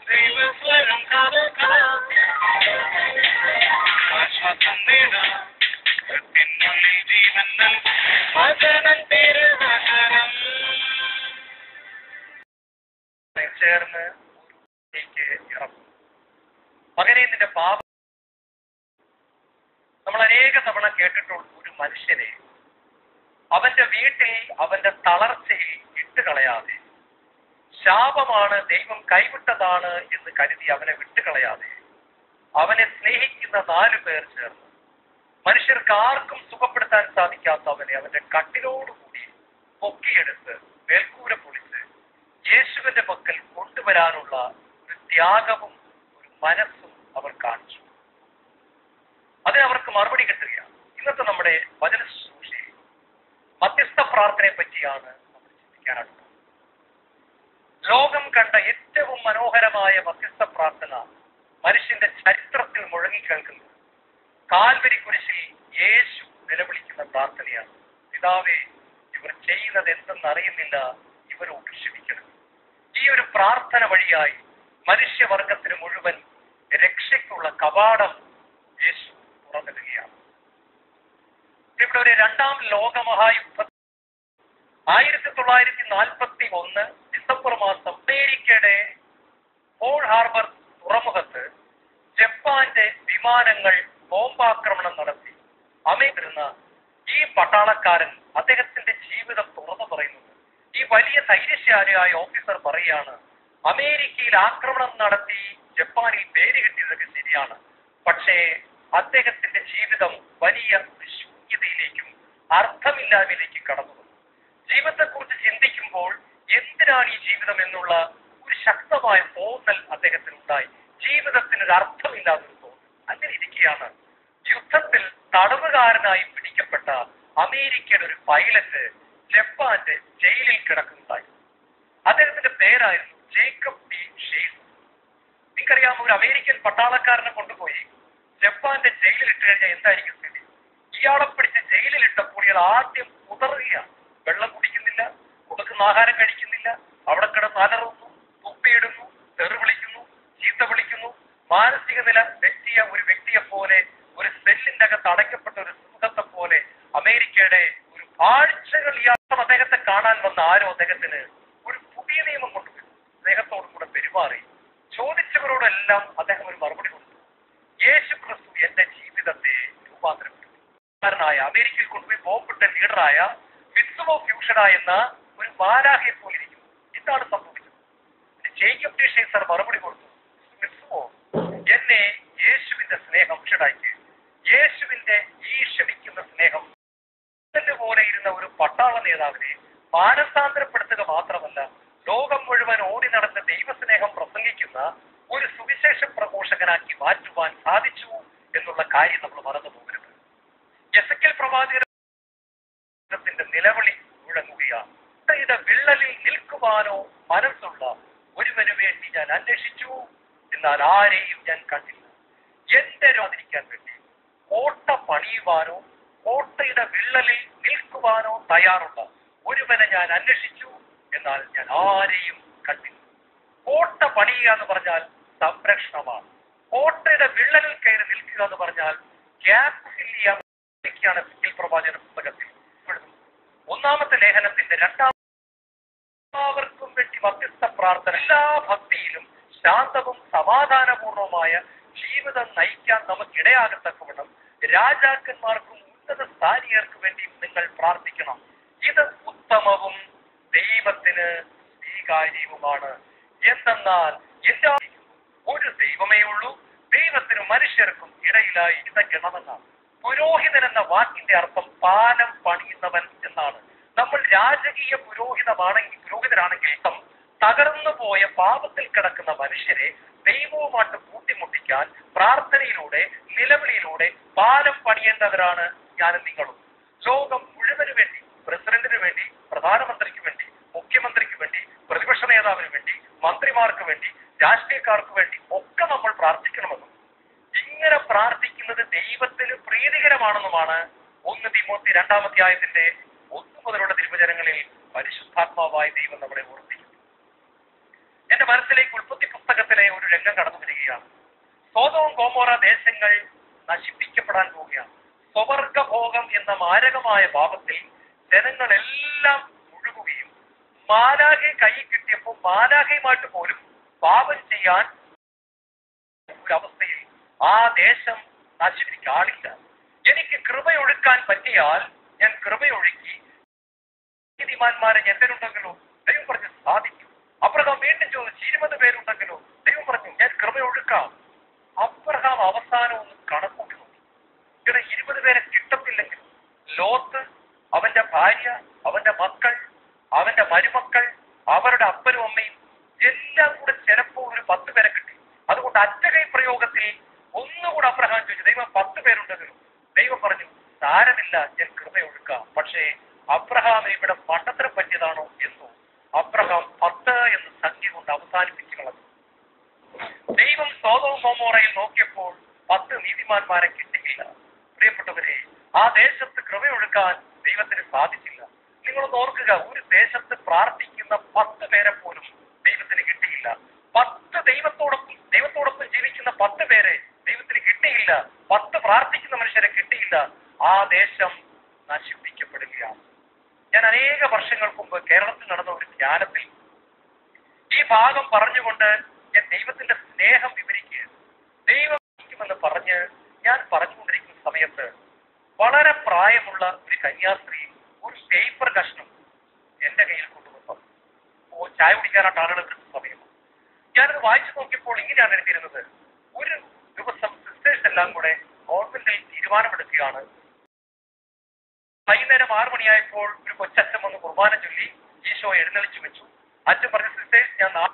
ദൈവസ്വരം കാതോർക്കാം ആശ്വാസം നേടാം കൃത്തിനുള്ളിൽ ജീവൻ നൽകും വചനം തിരുവചനം ചേർന്ന് ഊരിലേക്ക് ഇറങ്ങും മകനെ നിന്റെ പാപം നമ്മൾ അനേക തവണ കേട്ടിട്ടുള്ള ഒരു മനുഷ്യനെ അവന്റെ വീട്ടിൽ അവന്റെ തളർച്ചയിൽ ഇട്ടുകളയാതെ ശാപമാണ് ദൈവം കൈവിട്ടതാണ് എന്ന് കരുതി അവനെ വിട്ടുകളയാതെ അവനെ സ്നേഹിക്കുന്ന നാലു പേർ ചേർന്ന് മനുഷ്യർക്ക് ആർക്കും സുഖപ്പെടുത്താൻ സാധിക്കാത്ത അവനെ അവന്റെ കട്ടിലോടുകൂടി പൊക്കിയെടുത്ത് മേൽക്കൂര പൊളിച്ച് യേശുവിന്റെ പക്കൽ കൊണ്ടുവരാനുള്ള ഒരു ത്യാഗവും ഒരു മനസ്സും അവർ കാണിച്ചു അതിന് അവർക്ക് മറുപടി കിട്ടുകയാണ് ഇന്നത്തെ നമ്മുടെ വചന ശുശ്രൂഷയിൽ മധ്യസ്ഥ പ്രാർത്ഥനയെ പറ്റിയാണ് നമ്മൾ ചിന്തിക്കാനായിട്ടുള്ളത് ലോകം കണ്ട ഏറ്റവും മനോഹരമായ മധ്യസ്ഥ പ്രാർത്ഥന മനുഷ്യന്റെ ചരിത്രത്തിൽ മുഴങ്ങിക്കേൾക്കുന്നത് കാൽവരി കുരിശിൽ യേശു നിലവിളിക്കുന്ന പ്രാർത്ഥനയാണ് പിതാവേ ഇവർ ചെയ്യുന്നത് എന്തെന്ന് അറിയുന്നില്ല ഇവരോട് ക്ഷമിക്കണം ഈ ഒരു പ്രാർത്ഥന വഴിയായി മനുഷ്യവർഗത്തിന് മുഴുവൻ രക്ഷയ്ക്കുള്ള കവാടം യേശു തുറന്നിടുകയാണ് ഇവിടെ ഒരു രണ്ടാം ലോകമഹായുദ്ധ ആയിരത്തി തൊള്ളായിരത്തി നാൽപ്പത്തി ഒന്ന് ഡിസംബർ മാസം അമേരിക്കയുടെ പോൾ ഹാർബർ തുറമുഖത്ത് ജപ്പാന്റെ വിമാനങ്ങൾ ബോംബാക്രമണം നടത്തി അമേരിക്കുന്ന ഈ പട്ടാളക്കാരൻ അദ്ദേഹത്തിന്റെ ജീവിതം തുറന്നു പറയുന്നത് ഈ വലിയ ധൈര്യശാലിയായ ഓഫീസർ പറയാണ് അമേരിക്കയിൽ ആക്രമണം നടത്തി ജപ്പാനിൽ പേര് കിട്ടിയതൊക്കെ ശരിയാണ് പക്ഷേ അദ്ദേഹത്തിന്റെ ജീവിതം വലിയ ഒരു ശൂന്യതയിലേക്കും അർത്ഥമില്ലായ്മയിലേക്കും കടന്നു വന്നു ജീവിതത്തെക്കുറിച്ച് ചിന്തിക്കുമ്പോൾ എന്തിനാണ് ഈ ജീവിതം എന്നുള്ള ഒരു ശക്തമായ തോന്നൽ അദ്ദേഹത്തിന് ഉണ്ടായി ജീവിതത്തിന് ഒരു അർത്ഥമില്ലാത്തൊരു തോന്നൽ അങ്ങനെ ഇരിക്കുകയാണ് യുദ്ധത്തിൽ തടവുകാരനായി പിടിക്കപ്പെട്ട അമേരിക്കയുടെ ഒരു പൈലറ്റ് ജപ്പാന്റെ ജയിലിൽ കിടക്കുന്നതായി അദ്ദേഹത്തിന്റെ പേരായിരുന്നു ജേക്കബ് ഡി ഷെയ്സ് നിങ്ങൾക്കറിയാമോ ഒരു അമേരിക്കൻ പട്ടാളക്കാരനെ കൊണ്ടുപോയി ജപ്പാന്റെ ജയിലിൽ ഇട്ട് കഴിഞ്ഞാൽ എന്തായിരിക്കും സ്ഥിതി ഇയാളെ പിടിച്ച് ജയിലിൽ ഇട്ടപ്പോൾ ഇയാൾ ആദ്യം കുതറുകയാണ് വെള്ളം കുടിക്കുന്നില്ല കൊടുക്കുന്ന ആഹാരം കഴിക്കുന്നില്ല അവിടെ കിടന്ന് അലറുന്നു തുപ്പിയിടുന്നു തെറി വിളിക്കുന്നു ചീത്ത വിളിക്കുന്നു മാനസിക നില വ്യക്തിയെ ഒരു വ്യക്തിയെ പോലെ ഒരു സെല്ലിന്റെ അകത്ത് അടയ്ക്കപ്പെട്ട ഒരു സിംഹത്തെ പോലെ അമേരിക്കയുടെ ഒരു ആഴ്ചകൾ ഇയാൾ അദ്ദേഹത്തെ കാണാൻ വന്ന ആരോ അദ്ദേഹത്തിന് ഒരു പുതിയ നിയമം കൊണ്ടുവരും സ്നേഹത്തോടു കൂടെ പെരുമാറി ചോദിച്ചവരോടെല്ലാം അദ്ദേഹം ഒരു മറുപടി കൊടുത്തു യേശു ക്രിസ്തു എന്റെ ജീവിതത്തെ രൂപാന്തരപ്പെട്ടു കാരനായ അമേരിക്കയിൽ കൊണ്ടുപോയി ബോംബിട്ട ലീഡറായ മിത്സുമോ ഫ്യൂഷന എന്ന ഒരു മാരാഹയെ പോലെ ഇരിക്കുന്നു എന്താണ് സംഭവിച്ചത് ജേക്കബ് ടി ഷേസർ മറുപടി കൊടുത്തു മിത്സുമോ എന്നെ യേശുവിന്റെ സ്നേഹം ക്ഷണാക്കി യേശുവിന്റെ ഈ ക്ഷമിക്കുന്ന സ്നേഹം ഇതല്ലേ പോലെ ഇരുന്ന ഒരു പട്ടാള നേതാവിനെ മാനസാന്തരപ്പെടുത്തുക മാത്രമല്ല ലോകം മുഴുവൻ ഓടി നടന്ന് ദൈവസ്നേഹം പ്രസംഗിക്കുന്ന ഒരു സുവിശേഷ പ്രഘോഷകനാക്കി മാറ്റുവാൻ സാധിച്ചു എന്നുള്ള കാര്യം നമ്മൾ മറന്നു പോകരുത് എസക്കൽ പ്രവാചകത്തിന്റെ നിലവിളി മുഴങ്ങുകയാണ് യുടെ വിള്ളലിൽ നിൽക്കുവാനോ മനസ്സുള്ള ഒരുവന് വേണ്ടി ഞാൻ അന്വേഷിച്ചു എന്നാൽ ആരെയും ഞാൻ കണ്ടില്ല എന്റെ രോധിക്കാൻ വേണ്ടി കോട്ട പണിയുവാനോ കോട്ടയുടെ വിള്ളലിൽ നിൽക്കുവാനോ തയ്യാറുള്ള ഒരുവനെ ഞാൻ അന്വേഷിച്ചു എന്നാൽ ഞാൻ ആരെയും കണ്ടില്ല കോട്ട പണിയുക എന്ന് പറഞ്ഞാൽ സംരക്ഷണമാണ് കോട്ടയുടെ വിള്ളലിൽ കയറി നിൽക്കുക എന്ന് പറഞ്ഞാൽ ഗ്യാപ്പ് ഫിൽ ചെയ്യാൻ ഇതൊക്കെയാണ് സ്കിൽ പ്രവാചന പുസ്തകത്തിൽ ഉൾപ്പെടുന്നത്. ഒന്നാമത്തെ ലേഖനത്തിന്റെ രണ്ടാം എല്ലാവർക്കും വേണ്ടി മധ്യസ്ഥ പ്രാർത്ഥന എല്ലാ ഭക്തിയിലും ശാന്തവും സമാധാനപൂർണവുമായ ജീവിതം നയിക്കാൻ നമുക്ക് ഇടയാകത്തക്കവണ്ണം രാജാക്കന്മാർക്കും ഉന്നത സ്ഥാനീയർക്ക് വേണ്ടിയും നിങ്ങൾ പ്രാർത്ഥിക്കണം ഇത് ഉത്തമവും ദൈവത്തിന് സ്വീകാര്യവുമാണ് എന്തെന്നാൽ എല്ലാ ഒരു ദൈവമേ ഉള്ളൂ ദൈവത്തിനും മനുഷ്യർക്കും ഇടയിലായി ഇതയ്ക്കണമെന്നാണ് പുരോഹിതൻ എന്ന വാക്കിന്റെ അർത്ഥം പാലം പണിയുന്നവൻ എന്നാണ് നമ്മൾ രാജകീയ പുരോഹിതമാണെങ്കിൽ പുരോഹിതരാണെങ്കിൽ ഇപ്പം തകർന്നു പോയ പാപത്തിൽ കിടക്കുന്ന മനുഷ്യരെ ദൈവവുമായിട്ട് കൂട്ടിമുട്ടിക്കാൻ പ്രാർത്ഥനയിലൂടെ നിലവിളിയിലൂടെ പാലം പണിയേണ്ടവരാണ് ഞാനും നിങ്ങളും ലോകം മുഴുവന് വേണ്ടി പ്രസിഡന്റിന് വേണ്ടി പ്രധാനമന്ത്രിക്ക് വേണ്ടി മുഖ്യമന്ത്രിക്ക് വേണ്ടി പ്രതിപക്ഷ നേതാവിന് വേണ്ടി മന്ത്രിമാർക്ക് വേണ്ടി രാഷ്ട്രീയക്കാർക്ക് വേണ്ടി ഒക്കെ നമ്മൾ പ്രാർത്ഥിക്കണമെന്നും ഇങ്ങനെ പ്രാർത്ഥിക്കുന്നത് ദൈവത്തിന് പ്രീതികരമാണെന്നുമാണ് ഒന്ന് തിമോത്തി രണ്ടാമത്തെ ആയത്തിന്റെ ഒന്നു മുതലുള്ള തിരുവചനങ്ങളിൽ പരിശുദ്ധാത്മാവായ ദൈവം നമ്മളെ ഓർമ്മിപ്പിക്കുന്നു എന്റെ മനസ്സിലേക്ക് ഉൽപ്പത്തി പുസ്തകത്തിലെ ഒരു രംഗം കടന്നു വരികയാണ് സ്വതവും കോമോറ ദേശങ്ങൾ നശിപ്പിക്കപ്പെടാൻ പോവുകയാണ് സ്വവർഗഭോഗം എന്ന മാരകമായ പാപത്തിൽ ജനങ്ങളെല്ലാം മുഴുകുകയും മാലാഖെ കൈ കിട്ടിയപ്പോൾ മാലാഖയുമായിട്ട് പോലും പാപം ചെയ്യാൻ ഒരവസ്ഥയിൽ ആ ദേശം നശിപ്പിക്കാൻ ആളില്ല എനിക്ക് കൃപയൊഴുക്കാൻ പറ്റിയാൽ ഞാൻ കൃപയൊഴുക്കി നീതിമാന്മാരെ എന്തിനുണ്ടെങ്കിലോ ദൈവം പറഞ്ഞു സാധിക്കും അബ്രഹാം വീണ്ടും ചോദിച്ചു ഇരുപത് പേരുണ്ടെങ്കിലോ ദൈവം പറഞ്ഞു ഞാൻ കൃപയൊഴുക്കാം അബ്രഹാം അവസാനം ഒന്ന് കണക്കൂട്ടി നോക്കി ഇവിടെ ഇരുപത് പേരെ കിട്ടത്തില്ലെങ്കിൽ ലോത്ത് അവന്റെ ഭാര്യ അവന്റെ മക്കൾ അവന്റെ മരുമക്കൾ അവരുടെ അപ്പനും അമ്മയും എല്ലാം കൂടെ ചിലപ്പോൾ ഒരു പത്ത് പേരെ കിട്ടി അതുകൊണ്ട് അറ്റകൈ പ്രയോഗത്തിൽ ഒന്നുകൂടെ അബ്രഹാം ചോദിച്ചു ദൈവം പത്ത് പേരുണ്ടെങ്കിലും ദൈവം പറഞ്ഞു സാരമില്ല ഞാൻ കൃപയൊഴുക്കാം പക്ഷേ അബ്രഹാമിന് ഇവിടെ മണ്ടത്തരം പറ്റിയതാണോ എന്നോ അബ്രഹാം പത്ത് എന്ന സംഖ്യ കൊണ്ട് അവസാനിപ്പിച്ചു കളഞ്ഞു ദൈവം സ്വതവും കോമോറയിൽ നോക്കിയപ്പോൾ പത്ത് നീതിമാന്മാരെ കിട്ടിയില്ല പ്രിയപ്പെട്ടവരെ ആ ദേശത്ത് കൃപയൊഴുക്കാൻ ദൈവത്തിന് സാധിച്ചില്ല നിങ്ങളൊന്ന് ഓർക്കുക ഒരു ദേശത്ത് പ്രാർത്ഥിക്കുന്ന പത്ത് പേരെ പോലും ദൈവത്തിന് കിട്ടിയില്ല പത്ത് ദൈവത്തോടൊപ്പം ദൈവത്തോടൊപ്പം ജീവിക്കുന്ന പത്ത് പേരെ ദൈവത്തിന് കിട്ടിയില്ല പത്ത് പ്രാർത്ഥിക്കുന്ന മനുഷ്യരെ കിട്ടിയില്ല ആ ദേശം നശിപ്പിക്കപ്പെടുകയാണ് ഞാൻ അനേക വർഷങ്ങൾക്ക് മുമ്പ് കേരളത്തിൽ നടന്ന ഒരു ധ്യാനത്തിൽ ഈ ഭാഗം പറഞ്ഞുകൊണ്ട് ഞാൻ ദൈവത്തിന്റെ സ്നേഹം വിവരിക്കുക ദൈവം ഇരിക്കുമെന്ന് പറഞ്ഞ് ഞാൻ പറഞ്ഞുകൊണ്ടിരിക്കുന്ന സമയത്ത് വളരെ പ്രായമുള്ള ഒരു കന്യാസ്ത്രീ ഒരു പേപ്പർ കഷ്ണം എന്റെ കയ്യിൽ കൊണ്ടുവന്നു ഓ ചായ കുടിക്കാനായിട്ട് ആളുകൾ കിട്ടുന്ന സമയം ഞാനത് വായിച്ചു നോക്കിയപ്പോൾ ഇങ്ങനെയാണ് എഴുതിയിരുന്നത് ഒരു ദിവസം സിസ്റ്റേഴ്സ് എല്ലാം കൂടെ ഗവൺമെന്റിൽ തീരുമാനമെടുക്കുകയാണ് വൈകുന്നേരം ആറു മണിയായപ്പോൾ ഒരു കൊച്ചച്ഛൻ വന്ന് കുർബാന ചൊല്ലി ഈശോ എഴുന്നള്ളിച്ചു വെച്ചു അച്ഛൻ പറഞ്ഞു സിസ്റ്റേഴ്സ് ഞാൻ നാ-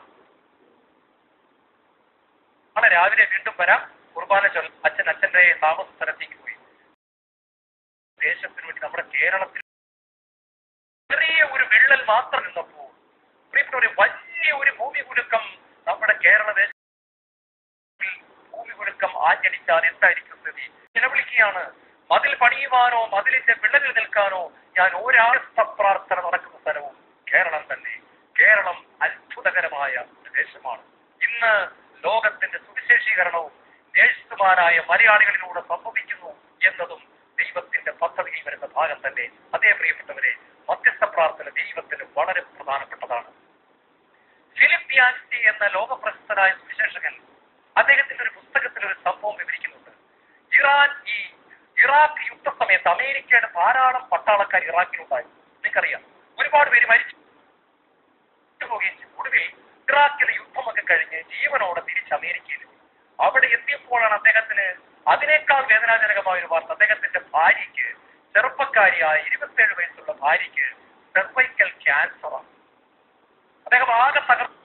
നാളെ രാവിലെ വീണ്ടും വരാം കുർബാന ചൊല്ല അച്ഛൻ അച്ഛന്റെ താമസ സ്ഥലത്തേക്ക് പോയി ദേശത്തിന് വേണ്ടി നമ്മുടെ കേരളത്തിൽ ചെറിയ ഒരു വിള്ളൽ മാത്രം നിന്നപ്പോൾ പ്രിയപ്പെട്ടവരെ വലിയ ഒരു ഭൂമി കുലുക്കം നമ്മുടെ കേരള ദേശത്തിൽ ഭൂമി കുലുക്കം ആഞ്ഞടിച്ചാൽ എന്തായിരിക്കും സ്ഥിതി നിലവിളിക്കുകയാണ് മതിൽ പണിയുവാനോ മതിലിന്റെ വിള്ളലിൽ നിൽക്കാനോ ഞാൻ ഒരാഴ്ച പ്രാർത്ഥന നടക്കുന്ന സ്ഥലവും കേരളം തന്നെ കേരളം അത്ഭുതകരമായ ഒരു ദേശമാണ് ഇന്ന് ലോകത്തിന്റെ സുവിശേഷീകരണവും നേഴ്സുമാരായ മലയാളികളിലൂടെ സംഭവിക്കുന്നു എന്നതും ദൈവത്തിന്റെ പദ്ധതിയിൽ വരുന്ന ഭാഗം തന്നെ അതേ പ്രിയപ്പെട്ടവരെ മധ്യസ്ഥ പ്രാർത്ഥന ദൈവത്തിന് വളരെ പ്രധാനപ്പെട്ടതാണ് ഫിലിപ്പ് യാൻസി എന്ന ലോകപ്രശസ്തനായ സുവിശേഷകൻ അദ്ദേഹത്തിന്റെ ഒരു പുസ്തകത്തിൽ ഒരു സംഭവം വിവരിക്കുന്നുണ്ട് ഇറാൻ ഈ ഇറാഖ് യുദ്ധ സമയത്ത് അമേരിക്കയുടെ ധാരാളം പട്ടാളക്കാർ ഇറാഖിലുണ്ടായി നിങ്ങൾക്കറിയാം ഒരുപാട് പേര് മരിച്ചു പോവുകയും ചെയ്തു ഒടുവിൽ ഇറാഖിലെ യുദ്ധമൊക്കെ കഴിഞ്ഞ് ജീവനോടെ തിരിച്ച് അമേരിക്കയിൽ അവിടെ എത്തിയപ്പോഴാണ് അദ്ദേഹത്തിന് അതിനേക്കാൾ വേദനാജനകമായ ഒരു വാർത്ത അദ്ദേഹത്തിന്റെ ഭാര്യയ്ക്ക് ചെറുപ്പക്കാരിയായ ഇരുപത്തിയേഴ് വയസ്സുള്ള ഭാര്യയ്ക്ക് സെർവൈക്കൽ ക്യാൻസറാണ് അദ്ദേഹം ആകെ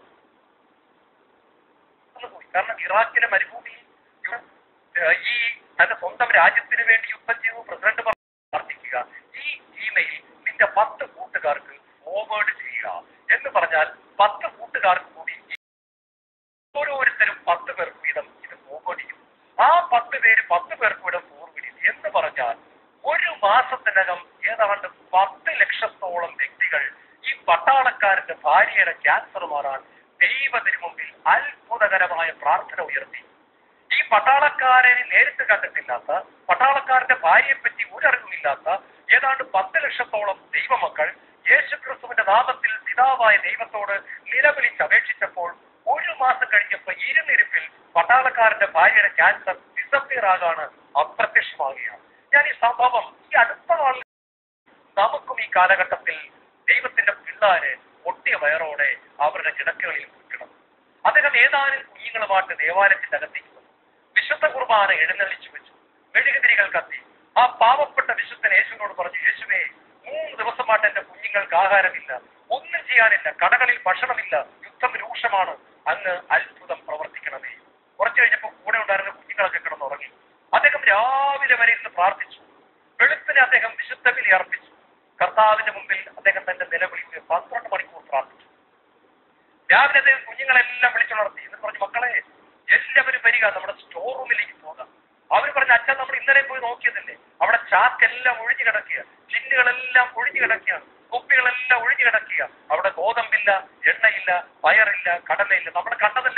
തകർന്നു പോയി കാരണം ഇറാഖിലെ മരുഭൂമിയിൽ യു- ഏഹ് ഈ തന്റെ സ്വന്തം രാജ്യത്തിന് വേണ്ടി യുദ്ധം ചെയ്തു പ്രസിഡന്റ് പറഞ്ഞു, പ്രാർത്ഥിക്കുക ഈ ഇമെയിൽ നിന്റെ പത്ത് കൂട്ടുകാർക്ക് ഫോർവേഡ് ചെയ്യുക എന്ന് പറഞ്ഞാൽ പത്ത് കൂട്ടുകാർക്ക് കൂടി ഈ ഓരോരുത്തരും പത്ത് പേർക്ക് വീതം ഇത് ഫോർവേഡ് ചെയ്യും ആ പത്ത് പേര് പത്ത് പേർക്ക് വീതം ഫോർവേഡ് ചെയ്തു എന്ന് പറഞ്ഞാൽ ഒരു മാസത്തിനകം ഏതാണ്ട് പത്ത് ലക്ഷത്തോളം വ്യക്തികൾ ഈ പട്ടാളക്കാരന്റെ ഭാര്യയുടെ ക്യാൻസർ മാറാൻ ദൈവത്തിന് മുമ്പിൽ അത്ഭുതകരമായ പ്രാർത്ഥന ഉയർത്തി ഈ പട്ടാളക്കാരെ നേരിട്ട് കണ്ടിട്ടില്ലാത്ത പട്ടാളക്കാരന്റെ ഭാര്യയെ പറ്റി ഒരറിവുമില്ലാത്ത ഏതാണ്ട് പത്ത് ലക്ഷത്തോളം ദൈവമക്കൾ യേശുക്രിസ്തുവിന്റെ നാമത്തിൽ പിതാവായ ദൈവത്തോട് നിലവിളിച്ച് അപേക്ഷിച്ചപ്പോൾ ഒരു മാസം കഴിഞ്ഞപ്പോ ഇരുന്നിരിപ്പിൽ പട്ടാളക്കാരന്റെ ഭാര്യയുടെ ക്യാൻസർ ഡിസപ്പിയർ ആകാണ് അപ്രത്യക്ഷമാകുകയാണ് ഞാൻ ഈ സംഭവം ഈ അടുത്ത നാളിൽ നമുക്കും ഈ കാലഘട്ടത്തിൽ ദൈവത്തിന്റെ പിള്ളാര് പൊട്ടിയ വയറോടെ അവരുടെ കിടക്കകളിൽ കുളിക്കണം അദ്ദേഹം ഏതാനും കുഞ്ഞുങ്ങളുമായിട്ട് ദേവാലയത്തിന്റെ അകത്തേക്ക് വന്നു വിശുദ്ധ കുർബാന എഴുന്നള്ളിച്ചു വെച്ചു മെഴുകുതിരികൾ കത്തി ആ പാവപ്പെട്ട വിശുദ്ധൻ യേശുവിനോട് പറഞ്ഞു യേശുവേ മൂന്ന് ദിവസമായിട്ട് എന്റെ കുഞ്ഞുങ്ങൾക്ക് ആഹാരമില്ല ഒന്നും ചെയ്യാനില്ല കടകളിൽ ഭക്ഷണമില്ല യുദ്ധം രൂക്ഷമാണ് അങ്ങ് അത്ഭുതം പ്രവർത്തിക്കണമേ കുറച്ചു കഴിഞ്ഞപ്പോൾ കൂടെ ഉണ്ടായിരുന്ന കുഞ്ഞുങ്ങളൊക്കെ കിടന്നുറങ്ങി അദ്ദേഹം രാവിലെ വരെ ഇരുന്ന് പ്രാർത്ഥിച്ചു വെളുപ്പിന് അദ്ദേഹം വിശുദ്ധ ബലി അർപ്പിച്ചു കർത്താവിന്റെ മുമ്പിൽ അദ്ദേഹം തന്റെ നിലവിളിച്ച് പന്ത്രണ്ട് മണിക്കൂർ പ്രാർത്ഥിച്ചു രാവിലെ അദ്ദേഹം കുഞ്ഞുങ്ങളെല്ലാം വിളിച്ചുണർത്തി എന്ന് പറഞ്ഞു മക്കളെ എല്ലാവരും വരിക നമ്മുടെ സ്റ്റോർ റൂമിലേക്ക് പോകാം അവർ പറഞ്ഞ അച്ഛൻ നമ്മൾ ഇന്നലെ പോയി നോക്കിയതല്ലേ അവിടെ ചാക്കെല്ലാം ഒഴിഞ്ഞു കിടക്കുക ചില്ലുകളെല്ലാം ഒഴിഞ്ഞു കിടക്കുകയാണ് കുപ്പികളെല്ലാം ഒഴിഞ്ഞു കിടക്കുക അവിടെ ഗോതമ്പില്ല എണ്ണയില്ല പയറില്ല കടലയില്ല നമ്മൾ കണ്ടതല്ലേ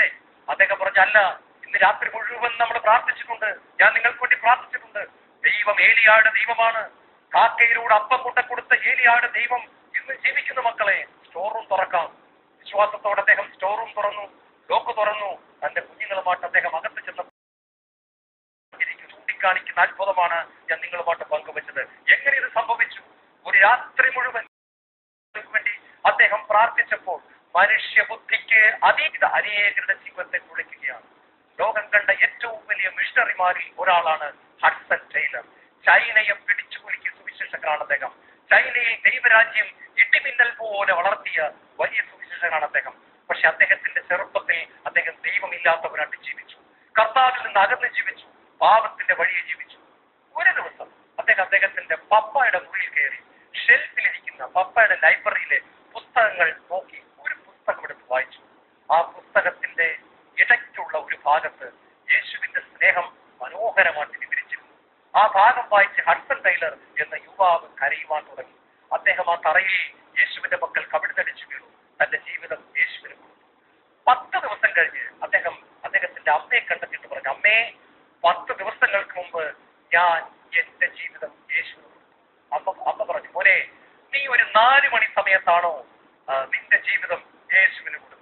അദ്ദേഹം പറഞ്ഞു അല്ല ഇന്ന് രാത്രി മുഴുവൻ നമ്മൾ പ്രാർത്ഥിച്ചിട്ടുണ്ട് ഞാൻ നിങ്ങൾക്ക് വേണ്ടി പ്രാർത്ഥിച്ചിട്ടുണ്ട് ദൈവം ഏലിയാട് ദൈവമാണ് കാക്കയിലൂടെ അപ്പം കൊണ്ട കൊടുത്ത ഏലിയാട് ദൈവം ഇന്ന് ജീവിക്കുന്ന മക്കളെ സ്റ്റോർ റൂം തുറക്കാം വിശ്വാസത്തോടെ അദ്ദേഹം സ്റ്റോർ റൂം തുറന്നു ലോക്ക് തുറന്നു തന്റെ കുഞ്ഞുങ്ങളുമായിട്ട് അദ്ദേഹം അകത്ത് ചെന്ന എനിക്ക് ചൂണ്ടിക്കാണിക്കുന്ന അത്ഭുതമാണ് ഞാൻ നിങ്ങളുമായിട്ട് പങ്കുവച്ചത് എങ്ങനെ ഇത് സംഭവിച്ചു ഒരു രാത്രി മുഴുവൻ വേണ്ടി അദ്ദേഹം പ്രാർത്ഥിച്ചപ്പോൾ മനുഷ്യബുദ്ധിക്ക് അതീത അനേകരുടെ ജീവിതത്തെ കുളിക്കുകയാണ് ലോകം കണ്ട ഏറ്റവും വലിയ മിഷണറിമാരിൽ ഒരാളാണ് ഹഡ്സൺ ടൈലർ ചൈനയെ പിടിച്ചു കുലുക്കിയ സുവിശേഷകനാണ് അദ്ദേഹം ചൈനയിൽ ദൈവരാജ്യം ഇടിമിന്നൽ പോലെ വളർത്തിയ വലിയ സുവിശേഷകനാണ് അദ്ദേഹം പക്ഷെ അദ്ദേഹത്തിന്റെ ചെറുപ്പത്തിൽ അദ്ദേഹം ദൈവമില്ലാത്തവരായിട്ട് ജീവിച്ചു കർത്താവിൽ നിന്ന് അകന്ന് ജീവിച്ചു പാപത്തിന്റെ വഴിയെ ജീവിച്ചു ഒരു ദിവസം അദ്ദേഹം അദ്ദേഹത്തിന്റെ പപ്പയുടെ മുറിയിൽ കയറി ഷെൽഫിലിരിക്കുന്ന പപ്പയുടെ ലൈബ്രറിയിലെ പുസ്തകങ്ങൾ നോക്കി ഒരു പുസ്തകം എടുത്ത് വായിച്ചു ആ പുസ്തകത്തിന്റെ ഇടയ്ക്കുള്ള ഒരു ഭാഗത്ത് യേശുവിന്റെ സ്നേഹം മനോഹരമായിട്ട് വിവരിച്ചിരുന്നു ആ ഭാഗം വായിച്ച് ഹഡ്സൺ ടൈലർ എന്ന യുവാവ് കരയുവാൻ തുടങ്ങി അദ്ദേഹം ആ തറയിൽ യേശുവിന്റെ മക്കൾ കവിടുന്നടിച്ചു വീണു തന്റെ ജീവിതം യേശുവിന് കൊടുത്തു പത്ത് ദിവസം കഴിഞ്ഞ് അദ്ദേഹം അദ്ദേഹത്തിന്റെ അമ്മയെ കണ്ടെത്തിയിട്ട് പറഞ്ഞു അമ്മേ പത്ത് ദിവസങ്ങൾക്ക് മുമ്പ് ഞാൻ എന്റെ ജീവിതം യേശുവിന് കൊടുത്തു അമ്മ അമ്മ പറഞ്ഞു മോനെ നീ ഒരു നാല് മണി സമയത്താണോ ആ, നിന്റെ ജീവിതം യേശുവിന് കൊടുത്തത്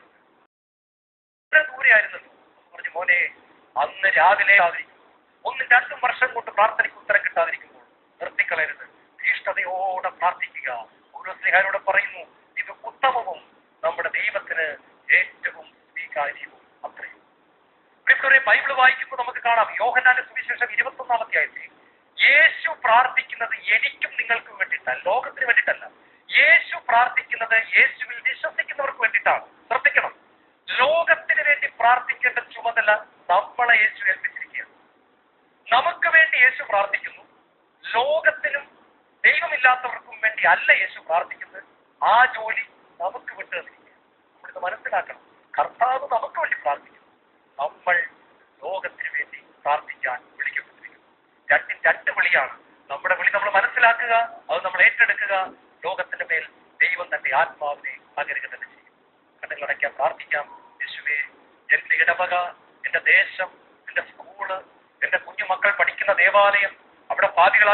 ഇത്ര ദൂരെയായിരുന്നല്ലോ പറഞ്ഞു മോനെ അന്ന് രാവിലെ ആയിരിക്കും ഒന്നും രണ്ടും വർഷം കൊണ്ട് പ്രാർത്ഥനയ്ക്ക് ഉത്തരം കിട്ടാതിരിക്കുമ്പോൾ നിർത്തിക്കളയരുത് തീഷ്ണതയോടെ പ്രാർത്ഥിക്കുക ഓരോ സ്നേഹാരോട് പറയുന്നു ഇത് ഉത്തമവും നമ്മുടെ ദൈവത്തിന് ഏറ്റവും സ്വീകാര്യവും അത്രയും പ്രിയപ്പെട്ടവരെ ബൈബിൾ വായിക്കുമ്പോൾ നമുക്ക് കാണാം യോഹനാന്റെ സുവിശേഷം ഇരുപത്തൊന്നാം അധ്യായത്തിൽ യേശു പ്രാർത്ഥിക്കുന്നത് എനിക്കും നിങ്ങൾക്കും വേണ്ടിയിട്ടല്ല ലോകത്തിന് വേണ്ടിയിട്ടല്ല യേശു പ്രാർത്ഥിക്കുന്നത് യേശുവിൽ വിശ്വസിക്കുന്നവർക്ക് വേണ്ടിയിട്ടാണ് ശ്രദ്ധിക്കണം ലോകത്തിന് വേണ്ടി പ്രാർത്ഥിക്കേണ്ട ചുമതല നമ്മളെ യേശു ഏൽപ്പിച്ചിരിക്കുകയാണ് നമുക്ക് വേണ്ടി യേശു പ്രാർത്ഥിക്കുന്നു ലോകത്തിനും ദൈവമില്ലാത്തവർക്കും വേണ്ടി അല്ല യേശു പ്രാർത്ഥിക്കുന്നത് ആ ജോലി നമുക്ക് വിട്ടു തന്നിരിക്കുക നമ്മളിത് മനസ്സിലാക്കണം കർത്താവ് നമുക്ക് വേണ്ടി പ്രാർത്ഥിക്കുന്നു നമ്മൾ ലോകത്തിന് വേണ്ടി പ്രാർത്ഥിക്കാൻ വിളിക്കപ്പെട്ടിരിക്കുന്നു രണ്ടും രണ്ട് വിളിയാണ് നമ്മുടെ വിളി നമ്മൾ മനസ്സിലാക്കുക അത് നമ്മൾ ഏറ്റെടുക്കുക ലോകത്തിന്റെ മേൽ ദൈവം തന്റെ ആത്മാവിനെ പകരുക തന്നെ ചെയ്യും കണ്ണുകളടയ്ക്കാൻ പ്രാർത്ഥിക്കാം യേശുവേ എന്റെ ഇടവക എന്റെ ദേശം എന്റെ സ്കൂള് എന്റെ കുഞ്ഞുമക്കൾ പഠിക്കുന്ന ദേവാലയം അവിടെ പാപികളായ